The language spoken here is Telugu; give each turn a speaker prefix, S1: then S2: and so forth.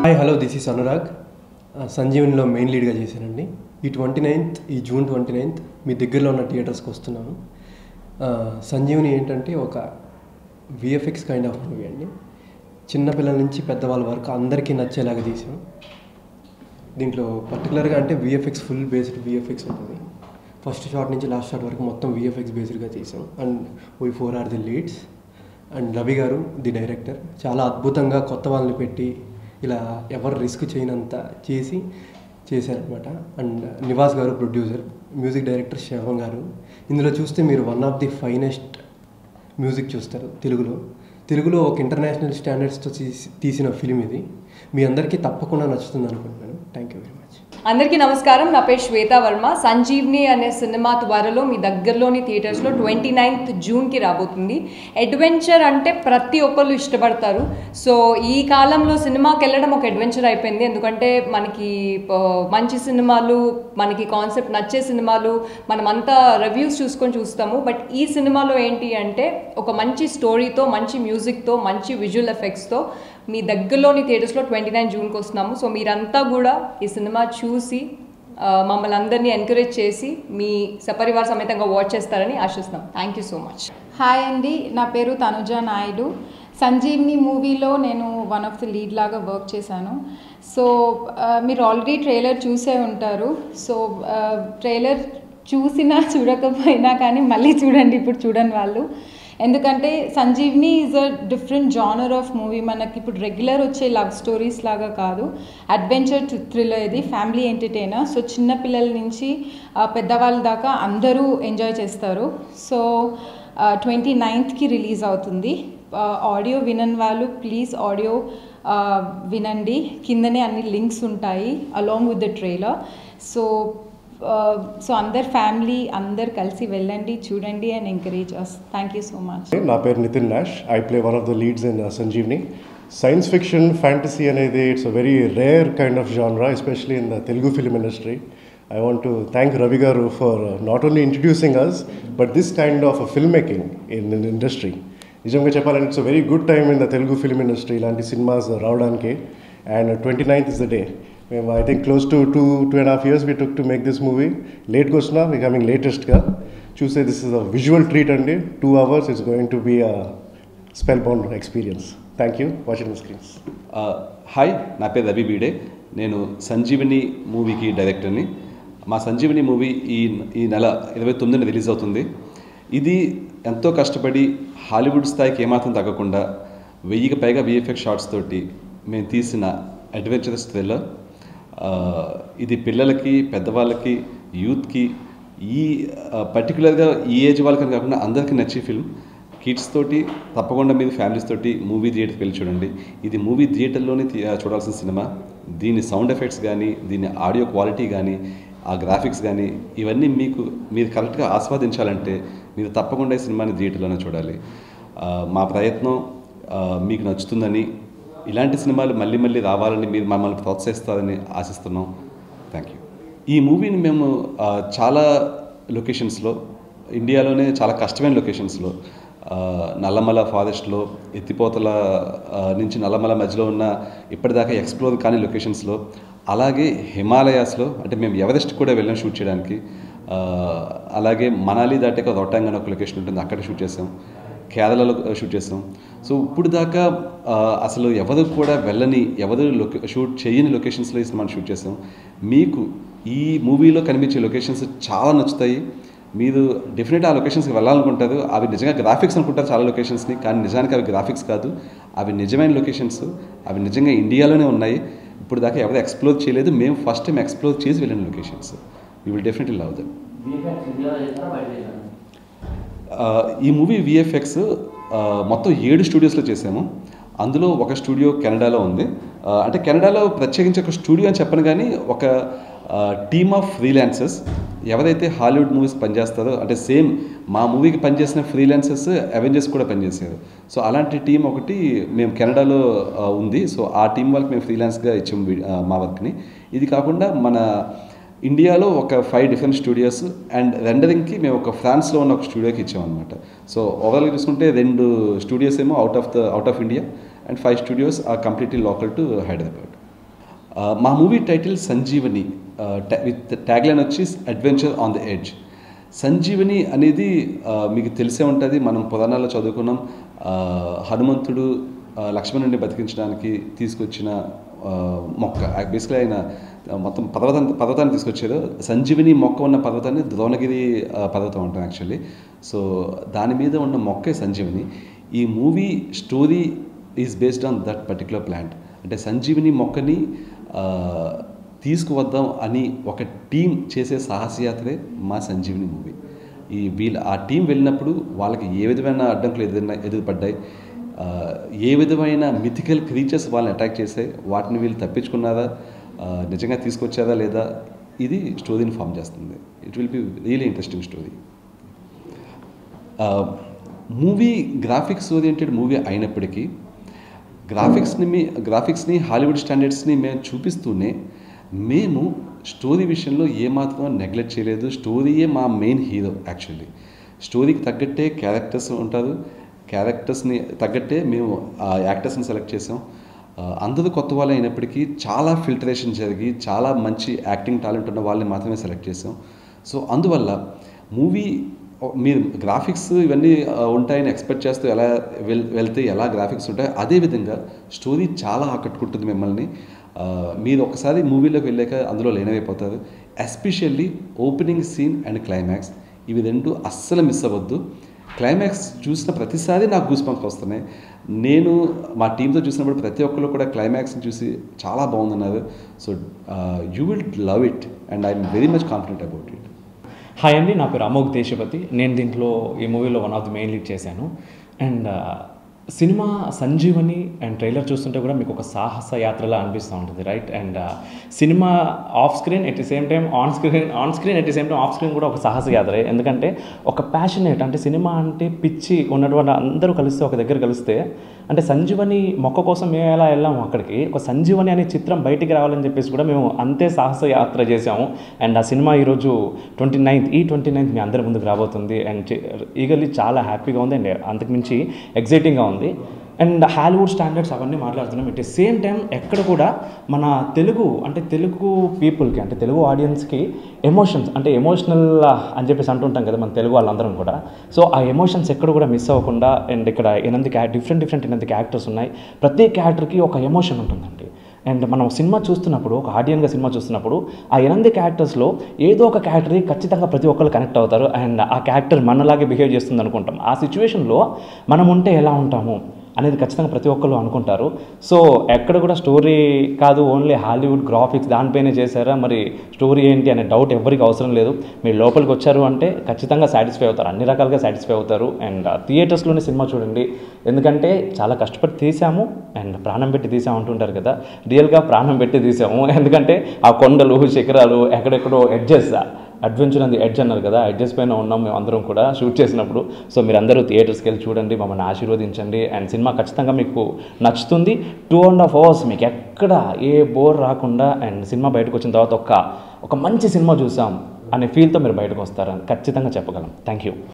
S1: hi hello this is Anurag uh, సంజీవనిలో మెయిన్ లీడ్గా చేశానండి ఈ ట్వంటీ నైన్త్ ఈ జూన్ ట్వంటీ నైన్త్ మీ దగ్గరలో ఉన్న థియేటర్స్కి వస్తున్నాను ఆ, సంజీవని ఏంటంటే ఒక విఎఫ్ఎక్స్ కైండ్ ఆఫ్ మూవీ అండి చిన్నపిల్లల నుంచి పెద్దవాళ్ళ వరకు అందరికీ నచ్చేలాగా తీసాం దీంట్లో పర్టికులర్గా అంటే విఎఫ్ఎక్స్ ఫుల్ బేస్డ్ విఎఫ్ఎక్స్ ఉంటుంది ఫస్ట్ షాట్ నుంచి లాస్ట్ షాట్ వరకు మొత్తం విఎఫ్ఎక్స్ బేస్డ్గా తీసాం and we four are the leads and Ravi garu the director చాలా అద్భుతంగా కొత్త వాళ్ళని పెట్టి ఇలా ఎవరు రిస్క్ చేయనంత చేసి చేశారనమాట అండ్ నివాస్ గారు ప్రొడ్యూసర్ మ్యూజిక్ డైరెక్టర్ శవం గారు ఇందులో చూస్తే మీరు one of the finest music చూస్తారు తెలుగులో తెలుగులో ఒక ఇంటర్నేషనల్ స్టాండర్డ్స్తో తీసి తీసిన ఫిలిం ఇది మీ అందరికీ తప్పకుండా నచ్చుతుంది అనుకుంటున్నాను థ్యాంక్ యూ వెరీ మచ్
S2: అందరికీ నమస్కారం నా పేరు శ్వేత వర్మ సంజీవ్ని అనే సినిమా త్వరలో మీ దగ్గరలోని థియేటర్స్లో ట్వంటీ నైన్త్ జూన్కి రాబోతుంది అడ్వెంచర్ అంటే ప్రతి ఒక్కళ్ళు ఇష్టపడతారు సో ఈ కాలంలో సినిమాకి వెళ్ళడం ఒక అడ్వెంచర్ అయిపోయింది ఎందుకంటే మనకి ఆ, మంచి సినిమాలు మనకి కాన్సెప్ట్ నచ్చే సినిమాలు మనమంతా రివ్యూస్ చూసుకొని చూస్తాము బట్ ఈ సినిమాలో ఏంటి అంటే ఒక మంచి స్టోరీతో మంచి మ్యూజిక్తో మంచి విజువల్ ఎఫెక్ట్స్తో మీ దగ్గరలోని థియేటర్స్లో ట్వంటీ నైన్ జూన్కి వస్తున్నాము సో మీరంతా కూడా ఈ సినిమా చూసి ఆ, మమ్మల్ని అందరినీ ఎంకరేజ్ చేసి మీ సపరివార సమేతంగా వాచ్ చేస్తారని ఆశిస్తున్నాం thank you so much
S3: hi అండి నా పేరు తనుజ నాయుడు సంజీవ్ని మూవీలో నేను వన్ ఆఫ్ ది లీడ్ లాగా వర్క్ చేశాను సో ఆ, మీరు ఆల్రెడీ ట్రైలర్ చూసే ఉంటారు సో ట్రైలర్ చూసినా చూడకపోయినా కానీ మళ్ళీ చూడండి ఇప్పుడు చూడని వాళ్ళు ఎందుకంటే Sanjeevani is a different genre of movie మనకి ఇప్పుడు రెగ్యులర్ వచ్చే లవ్ స్టోరీస్ లాగా కాదు అడ్వెంచర్ థ్రిల్లర్ ఇది ఫ్యామిలీ ఎంటర్టైనర్ సో చిన్న పిల్లల నుంచి ఆ, పెద్దవాళ్ళ దాకా అందరూ ఎంజాయ్ చేస్తారు సో ట్వంటీ నైన్త్కి రిలీజ్ అవుతుంది ఆడియో వినని వాళ్ళు ప్లీజ్ ఆడియో వినండి కిందనే అన్ని లింక్స్ ఉంటాయి along with the trailer so so అందరు ఫ్యామిలీ అందరు కలిసి వెళ్ళండి చూడండి and encourage us thank you so much
S4: నా పేరు Nitin Nash I play one of the leads in Sanjeevani science fiction fantasy అనేది it's a very rare kind of genre especially in the Telugu film industry I want to thank Ravi garu for not only introducing us but this kind of film making in in industry నిజంగా చెప్పాలంటే it's a very good time in the Telugu film industry ఇలాంటి సినిమాస్ రావడానికి and twenty ninth is the day మేము I think close to two two and half years we took to make this movie లేట్గా వచ్చినా వీ కమింగ్ లేటెస్ట్గా చూసే this is a visual treat అండి two hours it's going to be a spellbound experience thank you watching screens
S5: uh, hi నా పేరు రవి బీడే నేను సంజీవిని మూవీకి డైరెక్టర్ని మా సంజీవిని మూవీ ఈ ఈ నెల ఇరవై తొమ్మిదిన రిలీజ్ అవుతుంది ఇది ఎంతో కష్టపడి హాలీవుడ్ స్థాయికి ఏమాత్రం తగ్గకుండా వెయ్యికి పైగా విఎఫ్ఎక్స్ షార్ట్స్ తోటి మేము తీసిన అడ్వెంచరస్ థ్రిల్లర్ ఆ, ఇది పిల్లలకి పెద్దవాళ్ళకి యూత్కి ఈ పర్టికులర్గా ఈ ఏజ్ వాళ్ళకని కాకుండా అందరికీ నచ్చే ఫిల్మ్ కిడ్స్ తోటి తప్పకుండా మీరు ఫ్యామిలీస్ తోటి మూవీ థియేటర్కి వెళ్ళి చూడండి ఇది మూవీ థియేటర్లోనే తీ- చూడాల్సిన సినిమా దీని సౌండ్ ఎఫెక్ట్స్ కానీ దీని ఆడియో క్వాలిటీ కానీ ఆ గ్రాఫిక్స్ కానీ ఇవన్నీ మీకు మీరు కరెక్ట్గా ఆస్వాదించాలంటే మీరు తప్పకుండా ఈ సినిమాని థియేటర్లోనే చూడాలి ఆ, మా ప్రయత్నం ఆ, మీకు నచ్చుతుందని ఇలాంటి సినిమాలు మళ్ళీ మళ్ళీ రావాలని మీరు మమ్మల్ని ప్రోత్సహిస్తారని ఆశిస్తున్నాం థ్యాంక్ యూ ఈ మూవీని మేము ఆ, చాలా లొకేషన్స్లో ఇండియాలోనే చాలా కష్టమైన లొకేషన్స్లో ఆ, నల్లమల ఫారెస్ట్లో ఎత్తిపోతల ఆ, నుంచి నల్లమల మధ్యలో ఉన్న ఇప్పటిదాకా ఎక్స్ప్లోర్ కాని లొకేషన్స్లో అలాగే హిమాలయాస్లో అంటే మేము ఎవరెస్ట్ కూడా వెళ్ళాం షూట్ చేయడానికి ఆ, అలాగే మనాలి దాటాక రొట్టాంగ్ అని ఒక లొకేషన్ ఉంటుంది అక్కడ షూట్ చేసాం కేరళలో షూట్ చేసాం సో ఇప్పుడు దాకా ఆ, అసలు ఎవరు కూడా వెళ్ళని ఎవరు లొకే షూట్ చేయని లొకేషన్స్లో ఈ సినిమాని షూట్ చేసాం మీకు ఈ మూవీలో కనిపించే లొకేషన్స్ చాలా నచ్చుతాయి మీరు డెఫినెట్ ఆ లొకేషన్స్కి వెళ్ళాలనుకుంటారు అవి నిజంగా గ్రాఫిక్స్ అనుకుంటారు చాలా లొకేషన్స్ని కానీ నిజానికి అవి గ్రాఫిక్స్ కాదు అవి నిజమైన లొకేషన్స్ అవి నిజంగా ఇండియాలోనే ఉన్నాయి ఇప్పుడు దాకా ఎవరు ఎక్స్ప్లోర్ చేయలేదు మేము ఫస్ట్ టైం ఎక్స్ప్లోర్ చేసి వెళ్ళిన locations you will definitely love them uh, ఈ మూవీ విఎఫ్ఎక్స్ మొత్తం ఏడు స్టూడియోస్లో చేసాము అందులో ఒక స్టూడియో కెనడాలో ఉంది ఆ, అంటే కెనడాలో ప్రత్యేకించి ఒక స్టూడియో అని చెప్పను కానీ ఒక టీమ్ ఆఫ్ ఫ్రీలాన్సర్స్ ఎవరైతే హాలీవుడ్ మూవీస్ పనిచేస్తారో అంటే సేమ్ మా మూవీకి పనిచేసిన ఫ్రీలాన్సర్స్ అవెంజర్స్ కూడా పనిచేశారు సో అలాంటి టీం ఒకటి మేము కెనడాలో ఆ, ఉంది సో ఆ టీం వాళ్ళకి మేము ఫ్రీలాన్స్గా ఇచ్చాము వీ- ఆ, మా వర్క్ని ఇది కాకుండా మన ఇండియాలో ఒక ఫైవ్ డిఫరెంట్ స్టూడియోస్ అండ్ రెండరింగ్కి మేము ఒక ఫ్రాన్స్లో ఉన్న ఒక స్టూడియోకి ఇచ్చామన్నమాట సో ఓవరాల్గా చూసుకుంటే రెండు స్టూడియోస్ ఏమో out of the out of India and five studios are completely local to Hyderabad uh, మా movie title Sanjeevani with tagline వచ్చి adventure on the edge Sanjeevani అనేది ఆ, మీకు తెలిసే ఉంటుంది మనం పురాణాల్లో చదువుకున్నాం ఆ, హనుమంతుడు ఆ, లక్ష్మణుడిని బతికించడానికి తీసుకొచ్చిన ఆ, మొక్క బేసిక్లీ ఆయన మొత్తం పర్వతాన్ని పర్వతాన్ని తీసుకొచ్చారు సంజీవిని మొక్క ఉన్న పర్వతాన్ని ద్రోణగిరి ఆ, పర్వతం అంటాం యాక్చువల్లీ సో దాని మీద ఉన్న మొక్కే సంజీవిని ఈ movie story is based on that particular plant అంటే సంజీవిని మొక్కని ఆ, తీసుకువద్దాం అని ఒక టీం చేసే సాహసయాత్రే మా సంజీవిని మూవీ ఈ వీళ్ళ ఆ టీం వెళ్ళినప్పుడు వాళ్ళకి ఏ విధమైన అడ్డంకులు ఎదురు ఎదురుపడ్డాయి ఆ, ఏ విధమైన మిథికల్ క్రీచర్స్ వాళ్ళని అటాక్ చేసాయి వాటిని వీళ్ళు తప్పించుకున్నారా ఆ, నిజంగా తీసుకొచ్చారా లేదా ఇది స్టోరీని ఫామ్ చేస్తుంది it will be really interesting story movie graphics oriented movie అయినప్పటికీ గ్రాఫిక్స్ని మీ గ్రాఫిక్స్ని హాలీవుడ్ స్టాండర్డ్స్ని మేము చూపిస్తూనే మేము స్టోరీ విషయంలో ఏమాత్రం నెగ్లెక్ట్ చేయలేదు స్టోరీయే మా మెయిన్ హీరో యాక్చువల్లీ స్టోరీకి తగ్గట్టే క్యారెక్టర్స్ ఉంటారు క్యారెక్టర్స్ని తగ్గట్టే మేము ఆ యాక్టర్స్ని సెలెక్ట్ చేసాం ఆ, అందరూ కొత్త వాళ్ళు అయినప్పటికీ చాలా ఫిల్టరేషన్ జరిగి చాలా మంచి యాక్టింగ్ టాలెంట్ ఉన్న వాళ్ళని మాత్రమే సెలెక్ట్ చేసాం సో అందువల్ల మూవీ మీరు గ్రాఫిక్స్ ఇవన్నీ ఆ, ఉంటాయని ఎక్స్పెక్ట్ చేస్తూ ఎలా వెల్ వెళ్తే ఎలా గ్రాఫిక్స్ ఉంటాయో అదేవిధంగా స్టోరీ చాలా ఆకట్టుకుంటుంది మిమ్మల్ని ఆ, మీరు ఒకసారి మూవీలోకి వెళ్ళాక అందులో లీనమైపోతారు especially opening scene and climax ఇవి రెండు అస్సలు మిస్ అవ్వద్దు క్లైమాక్స్ చూసిన ప్రతిసారి నాకు గూస్ బంప్స్ వస్తున్నాయి నేను మా టీంతో చూసినప్పుడు ప్రతి ఒక్కరు కూడా క్లైమాక్స్ని చూసి చాలా బాగుందన్నారు so you will love it and I'm very much confident about it
S6: hi అండి నా పేరు అమోఘ్ దేశపతి నేను దీంట్లో ఈ మూవీలో one of the main lead చేశాను అండ్ సినిమా సంజీవని అండ్ ట్రైలర్ చూస్తుంటే కూడా మీకు ఒక సాహస యాత్రలా అనిపిస్తూ ఉంటుంది రైట్ అండ్ సినిమా off screen at the same time on screen on screen at the same time off screen కూడా ఒక సాహస యాత్రే ఎందుకంటే ఒక ప్యాషనేట్ అంటే సినిమా అంటే పిచ్చి ఉన్నటువంటి అందరూ కలిస్తే ఒక దగ్గర కలిస్తే అంటే సంజీవని మొక్క కోసం మేము ఎలా వెళ్ళాము అక్కడికి ఒక సంజీవని అనే చిత్రం బయటికి రావాలని చెప్పేసి కూడా మేము అంతే సాహస యాత్ర చేసాము అండ్ ఆ సినిమా ఈరోజు ట్వంటీ నైన్త్ ఈ ట్వంటీ నైన్త్ మీ అందరి ముందుకు రాబోతుంది అండ్ ఈగర్లీ చాలా హ్యాపీగా ఉంది అండ్ అంతకుమించి ఎగ్జైటింగ్గా ఉంది అండ్ హాలీవుడ్ స్టాండర్డ్స్ అవన్నీ మాట్లాడుతున్నాం ఇట్ సేమ్ టైం ఎక్కడ కూడా మన తెలుగు అంటే తెలుగు పీపుల్కి అంటే తెలుగు ఆడియన్స్కి ఎమోషన్స్ అంటే ఎమోషనల్ అని చెప్పేసి అంటుంటాం కదా మన తెలుగు వాళ్ళందరం కూడా సో ఆ ఎమోషన్స్ ఎక్కడ కూడా మిస్ అవ్వకుండా అండ్ ఇక్కడ ఎనిమిది క్యా డిఫరెంట్ డిఫరెంట్ ఎనిమిది క్యారెక్టర్స్ ఉన్నాయి ప్రతి క్యారెక్టర్కి ఒక ఎమోషన్ ఉంటుందండి అండ్ మనం సినిమా చూస్తున్నప్పుడు ఒక ఆడియన్గా సినిమా చూస్తున్నప్పుడు ఆ ఎనిమిది క్యారెక్టర్స్లో ఏదో ఒక క్యారెక్టర్ ఖచ్చితంగా ప్రతి ఒక్కరు కనెక్ట్ అవుతారు అండ్ ఆ క్యారెక్టర్ మనలాగే బిహేవ్ చేస్తుంది అనుకుంటాం ఆ సిచ్యువేషన్లో మనం ఉంటే ఎలా ఉంటాము అనేది ఖచ్చితంగా ప్రతి ఒక్కరు అనుకుంటారు సో ఎక్కడ కూడా స్టోరీ కాదు ఓన్లీ హాలీవుడ్ గ్రాఫిక్స్ దానిపైనే చేశారా మరి స్టోరీ ఏంటి అనే డౌట్ ఎవరికి అవసరం లేదు మీరు లోపలికి వచ్చారు అంటే ఖచ్చితంగా సాటిస్ఫై అవుతారు అన్ని రకాలుగా సాటిస్ఫై అవుతారు అండ్ థియేటర్స్లోనే సినిమా చూడండి ఎందుకంటే చాలా కష్టపడి తీసాము అండ్ ప్రాణం పెట్టి తీసాము అంటుంటారు కదా రియల్గా ప్రాణం పెట్టి తీసాము ఎందుకంటే ఆ కొండలు శిఖరాలు ఎక్కడెక్కడో ఎడ్జెస్ అడ్వెంచర్ అంది ఎడ్జ్ అన్నారు కదా ఎడ్జెస్ పైన ఉన్నాం మేము అందరం కూడా షూట్ చేసినప్పుడు సో మీరు అందరూ థియేటర్స్కి వెళ్ళి చూడండి మమ్మల్ని ఆశీర్వదించండి అండ్ సినిమా ఖచ్చితంగా మీకు నచ్చుతుంది టూ అండ్ హాఫ్ అవర్స్ మీకు ఎక్కడ ఏ బోర్ రాకుండా అండ్ సినిమా బయటకు వచ్చిన తర్వాత ఒక ఒక మంచి సినిమా చూసాం అనే ఫీల్తో మీరు బయటకు వస్తారని ఖచ్చితంగా చెప్పగలం థ్యాంక్ యూ